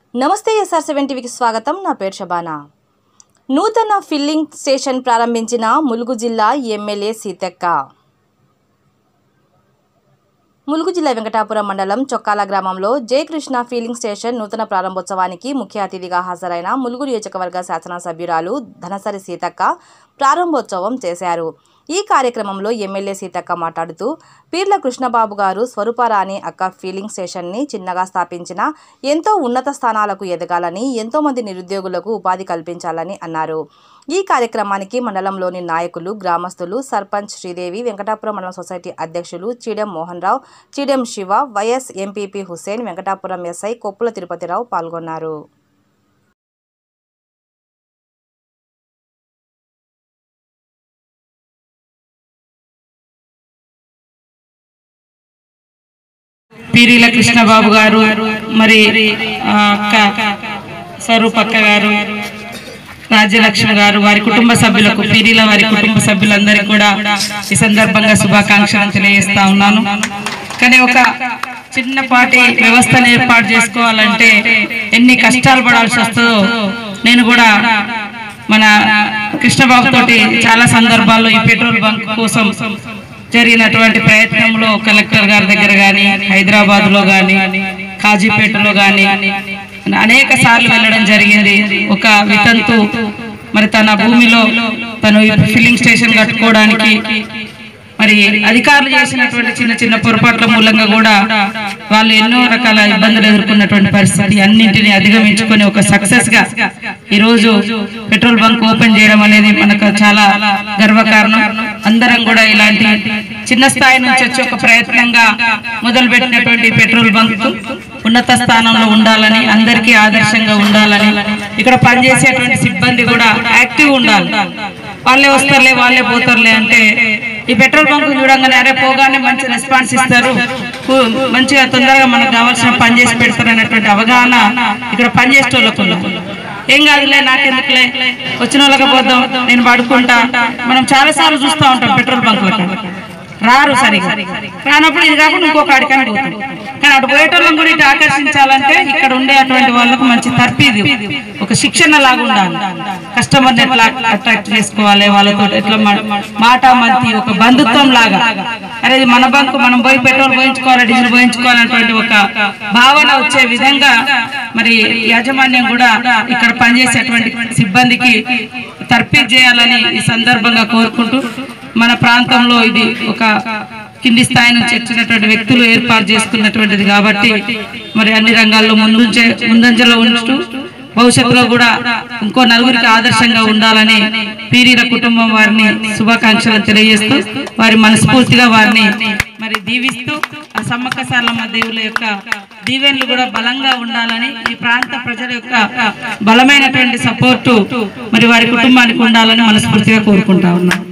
నమస్తే SR seven టీవీకి స్వాగతం నా పేరు షబానా నూతన ఫిల్లింగ్ స్టేషన్ ప్రారంభించిన ములుగు జిల్లా ఎమ్మెల్యే సీతక్క ములుగు జిల్లా వెంకటాపురం మండలం చొక్కాల గ్రామంలో జయకృష్ణ ఫీలింగ్ స్టేషన్ నూతన ప్రారంభోత్సవానికి ముఖ్య అతిథిగా హాజరైన ములుగు నియోజకవర్గ శాసనసభ్యురాలు ధనసరి సీతక్క ప్రారంభోత్సవం చేశారు ఈ కార్యక్రమంలో ఎమ్మెల్యే సీతక్క మాట్లాడుతూ పీర్ల కృష్ణబాబు గారు స్వరూపరాణి అక్క ఫీలింగ్ స్టేషన్ని చిన్నగా స్థాపించిన ఎంతో ఉన్నత స్థానాలకు ఎదగాలని ఎంతో మంది నిరుద్యోగులకు ఉపాధి కల్పించాలని అన్నారు ఈ కార్యక్రమానికి మండలంలోని నాయకులు గ్రామస్తులు సర్పంచ్ శ్రీదేవి వెంకటాపురం మండలం సొసైటీ అధ్యక్షులు Cheedem Mohan Rao Cheedem Shiva YS MPP Hussain Venkatapuram SI Koppula Tirupatirao పాల్గొన్నారు పీరీల కృష్ణబాబు గారు మరి ఆ, అక్క స్వరూపక్క గారు రాజ్యలక్ష్మి గారు వారి కుటుంబ సభ్యులకు పీరీల వారి కుటుంబ సభ్యులందరికీ కూడా ఈ సందర్భంగా శుభాకాంక్షలు తెలియజేస్తా ఉన్నాను కానీ ఒక చిన్నపాటి వ్యవస్థను ఏర్పాటు చేసుకోవాలంటే ఎన్ని కష్టాలు పడాల్సి వస్తుందో నేను కూడా మన కృష్ణబాబు తోటి చాలా సందర్భాల్లో ఈ పెట్రోల్ బంక్ కోసం జరిగినటువంటి ప్రయత్నంలో కలెక్టర్ గారి దగ్గర కానీ హైదరాబాద్ లో కానీ కాజీపేటలో కానీ అనేక సార్లు వెళ్ళడం జరిగింది ఒక వితంతు మరి తన భూమిలో తను ఈ ఫిల్లింగ్ స్టేషన్ కట్టుకోవడానికి మరి అధికారులు చేసినటువంటి చిన్న చిన్న పొరపాట్ల మూలంగా కూడా వాళ్ళు ఎన్నో రకాల ఇబ్బందులు ఎదుర్కొన్నటువంటి పరిస్థితి అన్నింటినీ అధిగమించుకొని ఒక సక్సెస్ గా ఈ రోజు పెట్రోల్ బంక్ ఓపెన్ చేయడం అనేది మనకు చాలా గర్వకారణం అందరం కూడా ఇలాంటి చిన్న స్థాయి నుంచి వచ్చి ఒక ప్రయత్నంగా మొదలు పెట్టినటువంటి పెట్రోల్ బంక్ ఉన్నత స్థానంలో ఉండాలని అందరికీ ఆదర్శంగా ఉండాలని ఇక్కడ పనిచేసేటువంటి సిబ్బంది కూడా యాక్టివ్ ఉండాలి వాళ్ళే వస్తారులే వాళ్ళే పోతారులే అంటే ఈ పెట్రోల్ బంక్ చూడంగానే అరే పోగానే మంచి రెస్పాన్స్ ఇస్తారు కు- మంచిగా తొందరగా మనకు కావాల్సిన పని చేసి పెడతారు అనేటువంటి అవగాహన ఇక్కడ పనిచేసే వాళ్ళకు ఉన్నది. ఏం కాదులే నాకెందుకులే వచ్చిన వాళ్ళకి పోదాం నేను పడుకుంటా మనం చాలా సార్లు చూస్తూ ఉంటాం పెట్రోల్ బంకులకు రారు సరిగా రానప్పుడు ఇది కాకుండా ఇంకొక అడికని పోతాం కానీ అటు పోయేటోళ్ళని కూడా ఇటు ఆకర్షించాలంటే ఇక్కడ ఉండే అటువంటి వాళ్ళకు మంచి తర్ఫీదు ఒక శిక్షణ లాగా ఉండాలి కస్టమర్ ఎట్లా అట్రాక్ట్ చేసుకోవాలి వాళ్ళతో ఎట్లా మా- మాట మంతి ఒక బంధుత్వం లాగా అరే ఇది మన బంకు మనం పోయి పెట్రోల్ పోయించుకోవాలి డీజిల్ పోయించుకోవాలనేటువంటి ఒక భావన వచ్చే విధంగా మరి యాజమాన్యం కూడా ఇక్కడ పనిచేసేటువంటి సిబ్బందికి తర్ఫీదు చేయాలని ఈ సందర్భంగా కోరుకుంటూ మన ప్రాంతంలో ఇది ఒక కింది స్థాయి నుంచి వచ్చినటువంటి వ్యక్తులు ఏర్పాటు చేసుకున్నటువంటిది కాబట్టి మరి అన్ని రంగాల్లో ముందుంచే ముందంజలో ఉంటూ భవిష్యత్తులో కూడా ఇంకో నలుగురికి ఆదర్శంగా ఉండాలని పీరీల కుటుంబం వారిని శుభాకాంక్షలు తెలియజేస్తూ వారి మనస్ఫూర్తిగా వారిని మరి దీవిస్తూ ఆ సమ్మక్క సార్లమ్మ దేవుల యొక్క దీవెనలు కూడా బలంగా ఉండాలని ఈ ప్రాంత ప్రజల యొక్క బలమైనటువంటి సపోర్టు మరి వారి కుటుంబానికి ఉండాలని మనస్ఫూర్తిగా కోరుకుంటా ఉన్నాను